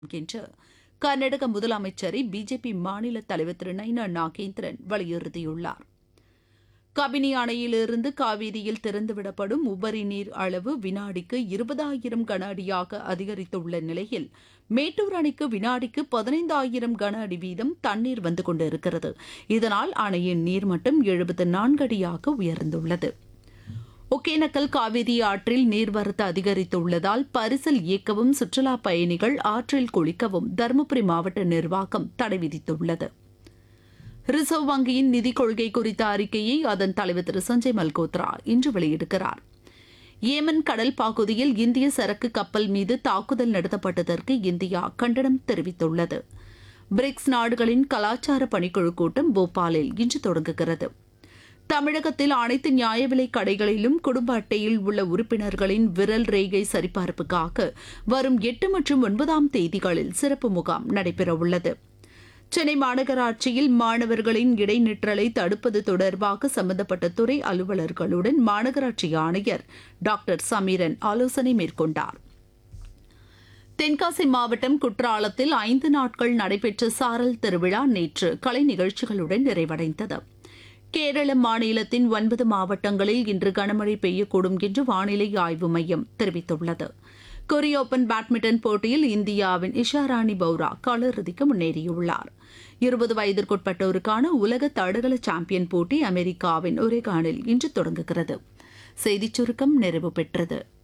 என்று கர்நாடக முதலமைச்சரை பிஜேபி மாநில தலைவர் திரு நைனா நாகேந்திரன் வலியுறுத்தியுள்ளார் கபினி அணையிலிருந்து காவிரியில் திறந்துவிடப்படும் உபரி நீர் அளவு வினாடிக்கு இருபதாயிரம் கன அடியாக அதிகரித்துள்ள நிலையில் மேட்டூர் அணைக்கு வினாடிக்கு பதினைந்தாயிரம் கன அடி வீதம் தண்ணீர் வந்து கொண்டிருக்கிறது இதனால் அணையின் நீர்மட்டம் எழுபத்து நான்கு அடியாக உயர்ந்துள்ளது ஒகேனக்கல் காவிரி ஆற்றில் நீர்வரத்து அதிகரித்துள்ளதால் பரிசல் இயக்கவும் சுற்றுலா பயணிகள் ஆற்றில் குளிக்கவும் தருமபுரி மாவட்ட நிர்வாகம் தடை விதித்துள்ளது ரிசர்வ் வங்கியின் நிதிக் கொள்கை குறித்த அறிக்கையை அதன் தலைவர் திரு சஞ்சய் மல்கோத்ரா இன்று வெளியிடுகிறார் ஏமன் கடல் பகுதியில் இந்திய சரக்கு கப்பல் மீது தாக்குதல் நடத்தப்பட்டதற்கு இந்தியா கண்டனம் தெரிவித்துள்ளது பிரிக்ஸ் நாடுகளின் கலாச்சார பணிக்குழு கூட்டம் போபாலில் இன்று தொடங்குகிறது தமிழகத்தில் அனைத்து நியாய விலைக் கடைகளிலும் குடும்ப அட்டையில் உள்ள உறுப்பினர்களின் விரல் ரேகை சரிபார்ப்புக்காக வரும் எட்டு மற்றும் ஒன்பதாம் தேதிகளில் சிறப்பு முகாம் நடைபெறவுள்ளது சென்னை மாநகராட்சியில் மாணவர்களின் இடைநிற்றலை தடுப்பது தொடர்பாக சம்பந்தப்பட்ட துறை அலுவலர்களுடன் மாநகராட்சி ஆணையர் டாக்டர் சமீரன் ஆலோசனை மேற்கொண்டார் தென்காசி மாவட்டம் குற்றாலத்தில் ஐந்து நாட்கள் நடைபெற்ற சாரல் திருவிழா நேற்று கலை நிகழ்ச்சிகளுடன் நிறைவடைந்தது கேரள மாநிலத்தின் ஒன்பது மாவட்டங்களில் இன்று கனமழை பெய்யக்கூடும் என்று வானிலை ஆய்வு மையம் தெரிவித்துள்ளது கொரிய ஓபன் பேட்மிண்டன் போட்டியில் இந்தியாவின் இஷாராணி பௌரா காலிறுதிக்கு முன்னேறியுள்ளார் இருபது வயதிற்குட்பட்டோருக்கான உலக தடகள சாம்பியன் போட்டி அமெரிக்காவின் ஒரேகானில் இன்று தொடங்குகிறது செய்திச் சுருக்கம் நிறைவு பெற்றது